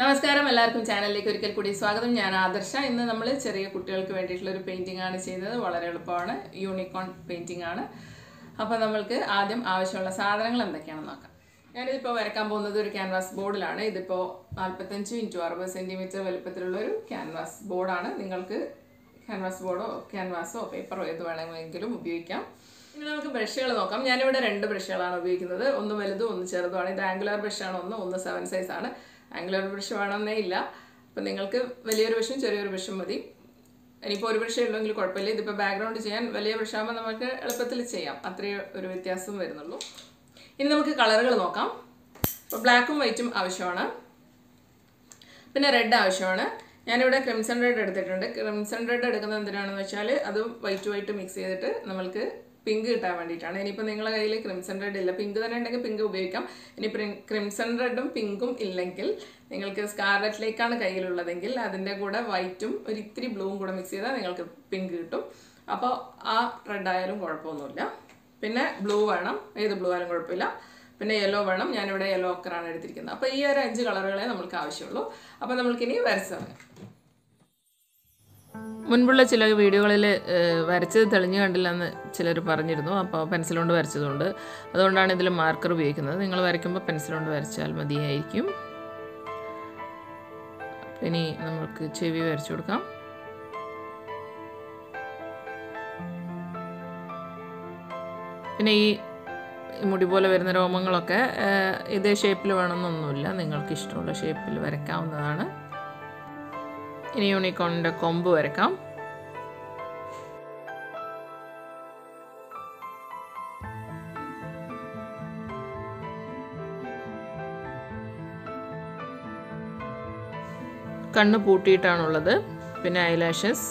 നമസ്കാരം എല്ലാവർക്കും ചാനലിലേക്ക് ഒരിക്കൽ കൂടി സ്വാഗതം ഞാൻ ആദർശ ഇന്ന് നമ്മൾ ചെറിയ കുട്ടികൾക്ക് വേണ്ടിയിട്ടുള്ള ഒരു പെയിന്റിംഗ് ആണ് ചെയ്യുന്നത് വളരെ എളുപ്പമാണ് യൂണിക്കോൺ പെയിന്റിംഗ് ആണ് അപ്പോൾ നമ്മൾക്ക് ആദ്യം ആവശ്യമുള്ള സാധനങ്ങൾ എന്തൊക്കെയാണെന്ന് നോക്കാം ഞാനിതിപ്പോൾ വരയ്ക്കാൻ പോകുന്നത് ഒരു ക്യാൻവാസ് ബോർഡിലാണ് ഇതിപ്പോൾ നാൽപ്പത്തഞ്ച് ഇൻറ്റു അറുപത് സെൻറ്റിമീറ്റർ വലുപ്പത്തിലുള്ള ഒരു ക്യാൻവാസ് ബോർഡാണ് നിങ്ങൾക്ക് ക്യാൻവാസ് ബോർഡോ ക്യാൻവാസോ പേപ്പറോ ഏത് വേണമെങ്കിലും ഉപയോഗിക്കാം ഇനി നമുക്ക് ബ്രഷുകൾ നോക്കാം ഞാനിവിടെ രണ്ട് ബ്രഷുകളാണ് ഉപയോഗിക്കുന്നത് ഒന്ന് വലുതും ഒന്ന് ചെറുതുമാണ് ഇത് ആംഗുലർ ബ്രഷാണ് ഒന്ന് ഒന്ന് സെവൻ സൈസ് ആണ് ആംഗുലർ ബ്രഷ് വേണമെന്നേ ഇല്ല അപ്പം നിങ്ങൾക്ക് വലിയൊരു ബ്രഷും ചെറിയൊരു ബ്രഷും മതി ഇനിയിപ്പോൾ ഒരു ബ്രഷേ ഉള്ളെങ്കിൽ കുഴപ്പമില്ല ഇതിപ്പോൾ ബാക്ക്ഗ്രൗണ്ട് ചെയ്യാൻ വലിയ ബ്രഷാകുമ്പോൾ നമുക്ക് എളുപ്പത്തിൽ ചെയ്യാം അത്രയേ ഒരു വ്യത്യാസം വരുന്നുള്ളൂ ഇനി നമുക്ക് കളറുകൾ നോക്കാം ഇപ്പോൾ ബ്ലാക്കും വൈറ്റും ആവശ്യമാണ് പിന്നെ റെഡ് ആവശ്യമാണ് ഞാനിവിടെ ക്രിംസൺ റെഡ് എടുത്തിട്ടുണ്ട് ക്രിംസൺ റെഡ് എടുക്കുന്നത് എന്തിനാണെന്ന് വെച്ചാൽ അത് വൈറ്റ് വൈറ്റ് മിക്സ് ചെയ്തിട്ട് നമ്മൾക്ക് പിങ്ക് കിട്ടാൻ വേണ്ടിയിട്ടാണ് ഇനിയിപ്പോൾ നിങ്ങളുടെ കയ്യിൽ ക്രിംസൺ റെഡ് ഇല്ല പിങ്ക് തന്നെ ഉണ്ടെങ്കിൽ പിങ്ക് ഉപയോഗിക്കാം ഇനി ക്രിംസൺ റെഡും പിങ്കും ഇല്ലെങ്കിൽ നിങ്ങൾക്ക് സ്കാർലറ്റ് ലേക്കാണ് കയ്യിലുള്ളതെങ്കിൽ അതിൻ്റെ കൂടെ വൈറ്റും ഒരു ഇത്തിരി ബ്ലൂവും കൂടെ മിക്സ് ചെയ്താൽ നിങ്ങൾക്ക് പിങ്ക് കിട്ടും അപ്പോൾ ആ റെഡ് ആയാലും കുഴപ്പമൊന്നുമില്ല പിന്നെ ബ്ലൂ വേണം ഏത് ബ്ലൂ ആയാലും കുഴപ്പമില്ല പിന്നെ യെല്ലോ വേണം ഞാനിവിടെ യെല്ലോ ഒക്കറാണ് എടുത്തിരിക്കുന്നത് അപ്പോൾ ഈ ഒരു അഞ്ച് കളറുകളെ നമുക്ക് ആവശ്യമുള്ളൂ അപ്പോൾ നമ്മൾക്കിനി വരച്ച് തുടങ്ങാം മുൻപുള്ള ചില വീഡിയോകളിൽ വരച്ചത് തെളിഞ്ഞു കണ്ടില്ലെന്ന് ചിലർ പറഞ്ഞിരുന്നു അപ്പോൾ പെൻസിൽ കൊണ്ട് വരച്ചതുകൊണ്ട് അതുകൊണ്ടാണ് ഇതിൽ മാർക്കർ ഉപയോഗിക്കുന്നത് നിങ്ങൾ വരയ്ക്കുമ്പോൾ പെൻസിൽ കൊണ്ട് വരച്ചാൽ മതിയായിരിക്കും ഇനി നമുക്ക് ചെവി വരച്ചു കൊടുക്കാം പിന്നെ ഈ മുടി പോലെ വരുന്ന രോമങ്ങളൊക്കെ ഇതേ ഷേപ്പിൽ വേണമെന്നൊന്നുമില്ല നിങ്ങൾക്ക് ഇഷ്ടമുള്ള ഷേപ്പിൽ വരയ്ക്കാവുന്നതാണ് ഇനി യൂണിക്കോണിൻ്റെ കൊമ്പ് വരയ്ക്കാം കണ്ണ് പൂട്ടിയിട്ടാണുള്ളത് പിന്നെ ഐലാഷസ്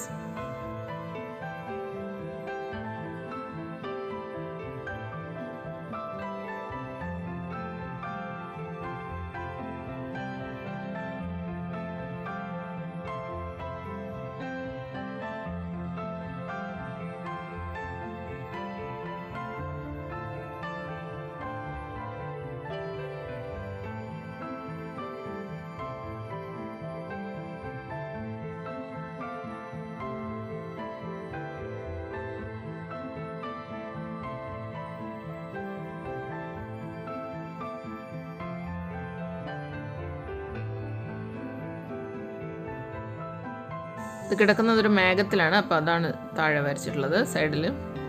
ഇത് കിടക്കുന്നത് ഒരു മേഘത്തിലാണ് അപ്പോൾ അതാണ് താഴെ വരച്ചിട്ടുള്ളത് സൈഡിൽ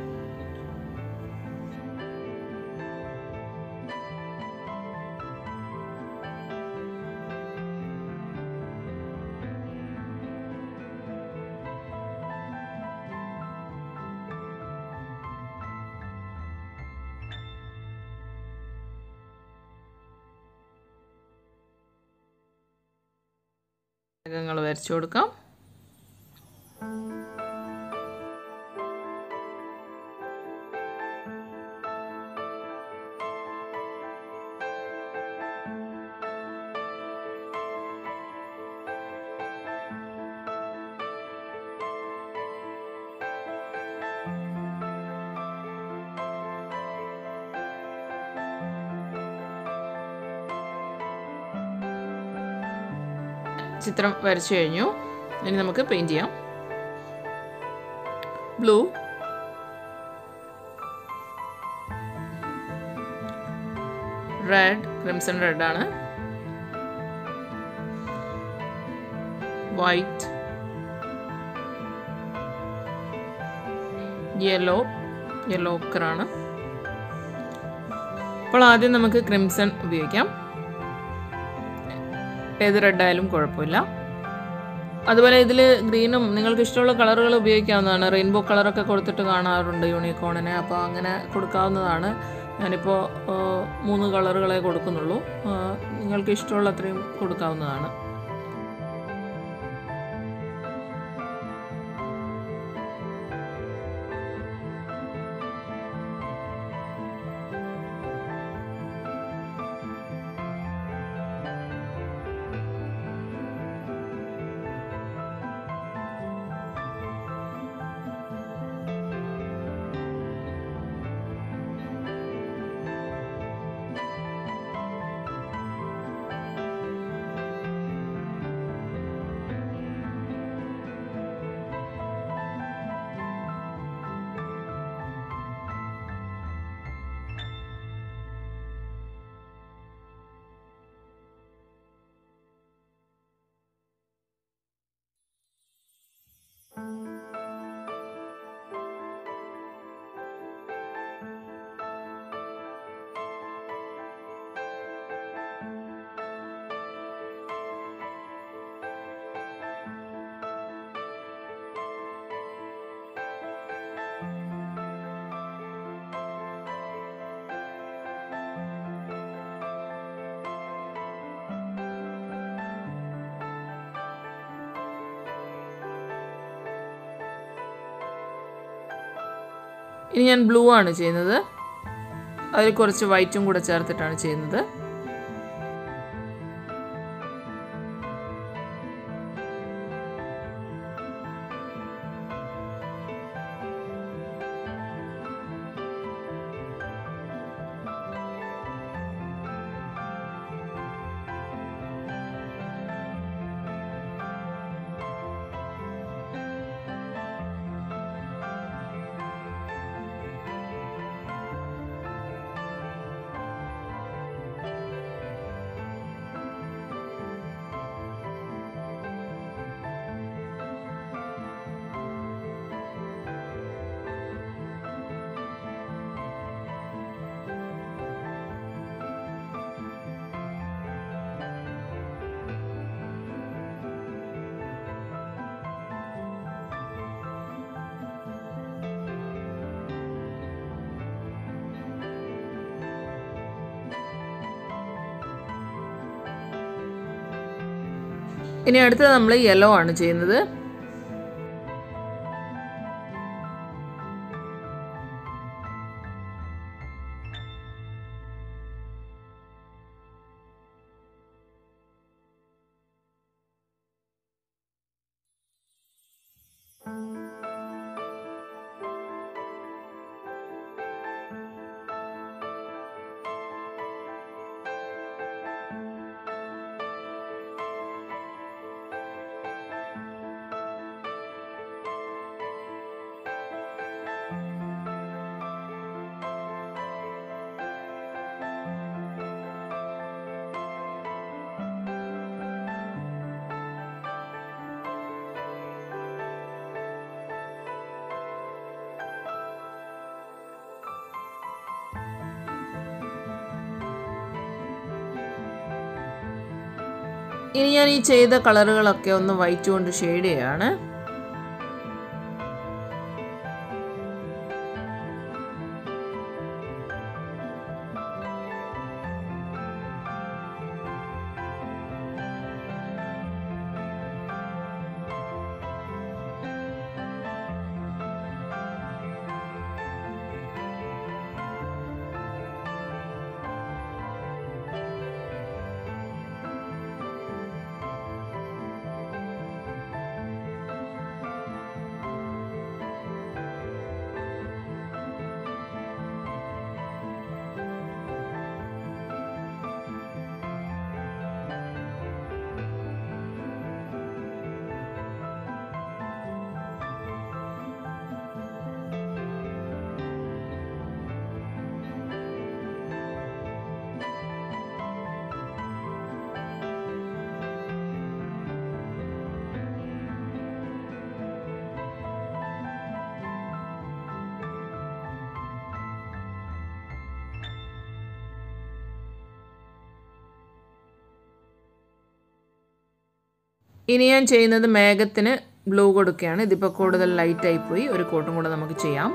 മേഘങ്ങൾ വരച്ചു കൊടുക്കാം ചിത്രം വരച്ചു കഴിഞ്ഞു ഇനി നമുക്ക് പെയിൻറ് ചെയ്യാം ബ്ലൂ റെഡ് ക്രിംസൺ റെഡ് ആണ് വൈറ്റ് യെല്ലോ യെല്ലോ ഓക്കറാണ് അപ്പോൾ ആദ്യം നമുക്ക് ക്രിംസൺ ഉപയോഗിക്കാം ഏത് റെഡായാലും കുഴപ്പമില്ല അതുപോലെ ഇതിൽ ഗ്രീനും നിങ്ങൾക്ക് ഇഷ്ടമുള്ള കളറുകൾ ഉപയോഗിക്കാവുന്നതാണ് റെയിൻബോ കളറൊക്കെ കൊടുത്തിട്ട് കാണാറുണ്ട് യൂണിക്കോണിന് അപ്പോൾ അങ്ങനെ കൊടുക്കാവുന്നതാണ് ഞാനിപ്പോൾ മൂന്ന് കളറുകളെ കൊടുക്കുന്നുള്ളൂ നിങ്ങൾക്ക് ഇഷ്ടമുള്ള അത്രയും കൊടുക്കാവുന്നതാണ് ഇനി ഞാൻ ബ്ലൂ ആണ് ചെയ്യുന്നത് അതിൽ കുറച്ച് വൈറ്റും കൂടെ ചേർത്തിട്ടാണ് ചെയ്യുന്നത് ഇനി അടുത്തത് നമ്മൾ യെല്ലോ ആണ് ചെയ്യുന്നത് ഇനി ഞാൻ ഈ ചെയ്ത കളറുകളൊക്കെ ഒന്ന് വൈറ്റ് കൊണ്ട് ഷെയ്ഡ് ചെയ്യാണ് ഇനി ഞാൻ ചെയ്യുന്നത് മേഘത്തിന് ബ്ലൂ കൊടുക്കുകയാണ് ഇതിപ്പോൾ കൂടുതൽ ലൈറ്റായി പോയി ഒരു കോട്ടും കൂടെ നമുക്ക് ചെയ്യാം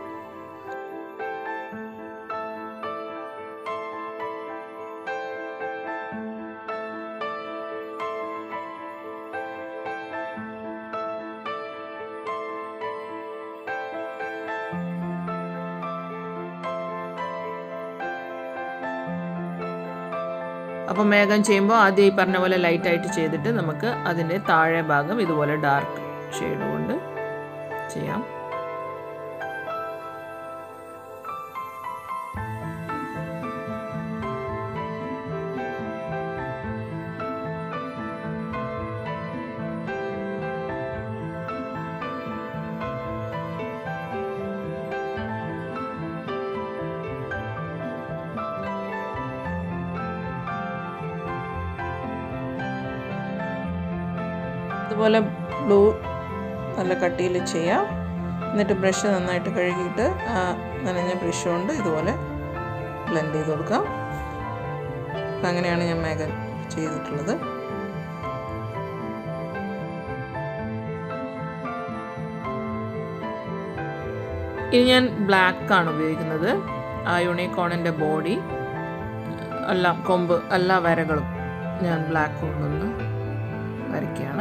അപ്പോൾ മേഘം ചെയ്യുമ്പോൾ ആദ്യം ഈ പറഞ്ഞ പോലെ ലൈറ്റായിട്ട് ചെയ്തിട്ട് നമുക്ക് അതിൻ്റെ താഴെ ഭാഗം ഇതുപോലെ ഡാർക്ക് ഷെയ്ഡ് കൊണ്ട് ചെയ്യാം ഇതുപോലെ ബ്ലൂ നല്ല കട്ടിയിൽ ചെയ്യാം എന്നിട്ട് ബ്രഷ് നന്നായിട്ട് കഴുകിയിട്ട് ആ നനഞ്ഞ ബ്രഷ് കൊണ്ട് ഇതുപോലെ ബ്ലെൻഡ് ചെയ്ത് കൊടുക്കാം അപ്പം അങ്ങനെയാണ് ഞാൻ മേഘൻ ചെയ്തിട്ടുള്ളത് ഇനി ഞാൻ ബ്ലാക്ക് ആണ് ഉപയോഗിക്കുന്നത് ആ യൂണിക്കോണിൻ്റെ ബോഡി എല്ലാം കൊമ്പ് എല്ലാ വരകളും ഞാൻ ബ്ലാക്ക് കൊണ്ടൊന്ന് വരയ്ക്കുകയാണ്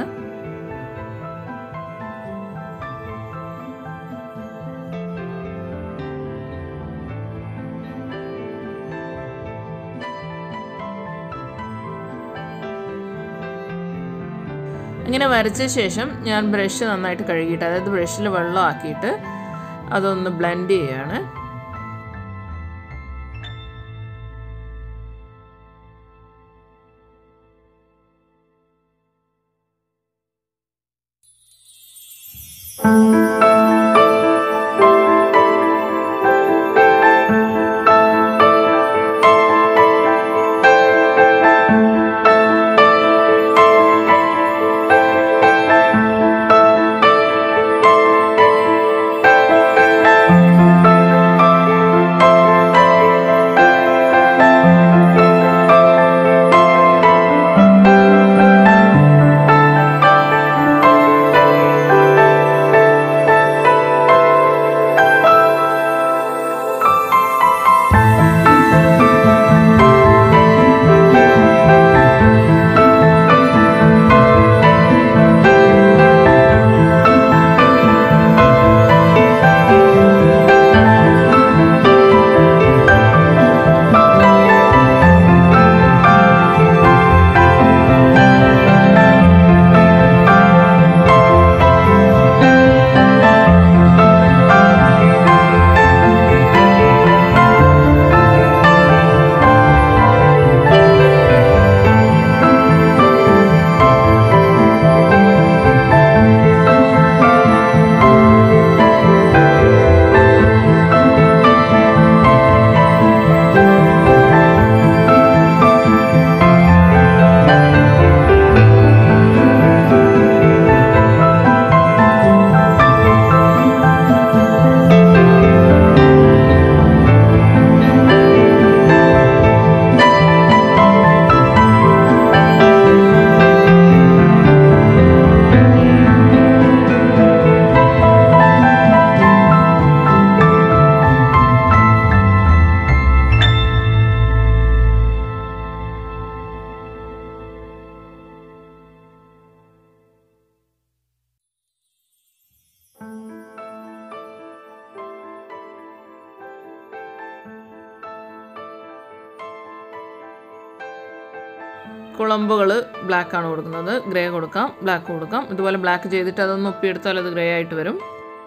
ഇങ്ങനെ വരച്ച ശേഷം ഞാൻ ബ്രഷ് നന്നായിട്ട് കഴുകിയിട്ട് അതായത് ബ്രഷിൽ വെള്ളം ആക്കിയിട്ട് അതൊന്ന് ബ്ലെൻഡ് ചെയ്യുകയാണ് കുളമ്പുകൾ ബ്ലാക്കാണ് കൊടുക്കുന്നത് ഗ്രേ കൊടുക്കാം ബ്ലാക്ക് കൊടുക്കാം ഇതുപോലെ ബ്ലാക്ക് ചെയ്തിട്ട് അതൊന്ന് ഒപ്പിയെടുത്താൽ അത് ഗ്രേ ആയിട്ട് വരും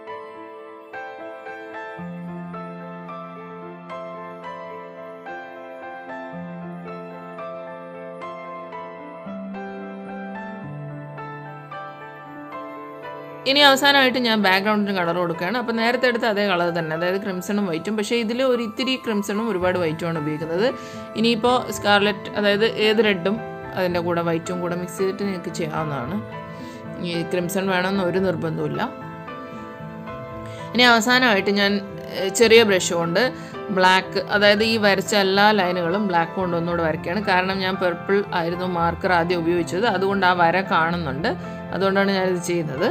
ഇനി അവസാനമായിട്ട് ഞാൻ ബാക്ക്ഗ്രൗണ്ടിന് കളർ കൊടുക്കുകയാണ് അപ്പോൾ നേരത്തെ എടുത്ത അതേ കളർ തന്നെ അതായത് ക്രിംസണും വൈറ്റും പക്ഷേ ഇതിൽ ഒരു ഇത്തിരി ക്രിംസണും ഒരുപാട് വൈറ്റുമാണ് ഉപയോഗിക്കുന്നത് ഇനിയിപ്പോൾ സ്കാർലറ്റ് അതായത് ഏത് റെഡും അതിൻ്റെ കൂടെ വൈറ്റും കൂടെ മിക്സ് ചെയ്തിട്ട് നിങ്ങൾക്ക് ചെയ്യാവുന്നതാണ് ഈ ക്രിംസൺ വേണമെന്ന് ഒരു നിർബന്ധമില്ല ഇനി അവസാനമായിട്ട് ഞാൻ ഏഹ്, ചെറിയ ബ്രഷ് കൊണ്ട് ബ്ലാക്ക് അതായത് ഈ വരച്ച എല്ലാ ലൈനുകളും ബ്ലാക്ക് കൊണ്ട് ഒന്നുകൂടെ വരയ്ക്കുകയാണ് കാരണം ഞാൻ പെർപ്പിൾ ആയിരുന്നു മാർക്കർ ആദ്യം ഉപയോഗിച്ചത് അതുകൊണ്ട് ആ വര കാണുന്നുണ്ട് അതുകൊണ്ടാണ് ഞാനിത് ചെയ്യുന്നത്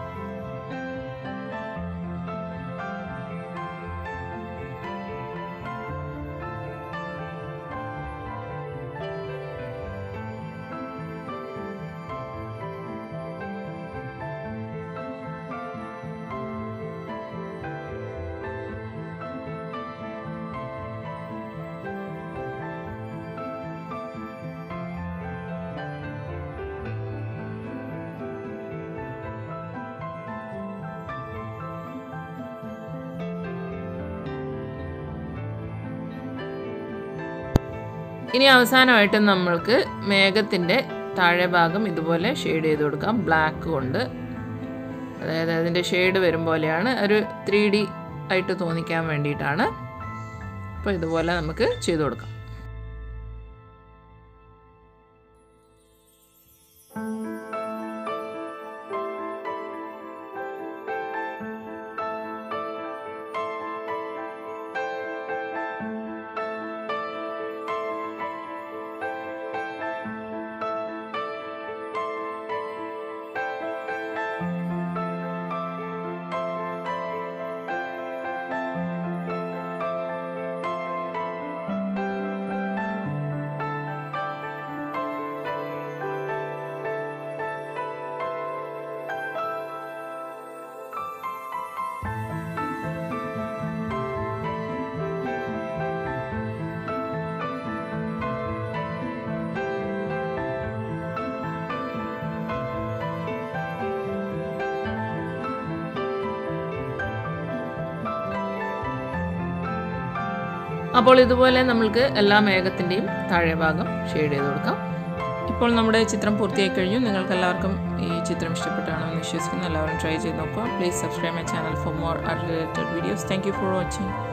ഇനി അവസാനമായിട്ട് നമ്മൾക്ക് മേഘത്തിൻ്റെ താഴെ ഭാഗം ഇതുപോലെ ഷെയ്ഡ് ചെയ്ത് കൊടുക്കാം ബ്ലാക്ക് കൊണ്ട് അതായത് അതിൻ്റെ ഷെയ്ഡ് വരും പോലെയാണ് ഒരു ത്രീ ഡി ആയിട്ട് തോന്നിക്കാൻ വേണ്ടിയിട്ടാണ് അപ്പോൾ ഇതുപോലെ നമുക്ക് ചെയ്ത് കൊടുക്കാം അപ്പോൾ ഇതുപോലെ നമ്മൾക്ക് എല്ലാ മേഘത്തിൻ്റെയും താഴെ ഭാഗം ഷെയ്ഡ് ചെയ്ത് കൊടുക്കാം ഇപ്പോൾ നമ്മുടെ ചിത്രം പൂർത്തിയായി കഴിഞ്ഞു നിങ്ങൾക്ക് എല്ലാവർക്കും ഈ ചിത്രം ഇഷ്ടപ്പെട്ടാണെന്ന് വിശ്വസിക്കുന്നു എല്ലാവരും ട്രൈ ചെയ്ത് നോക്കുക please subscribe my channel for more art related videos thank you for watching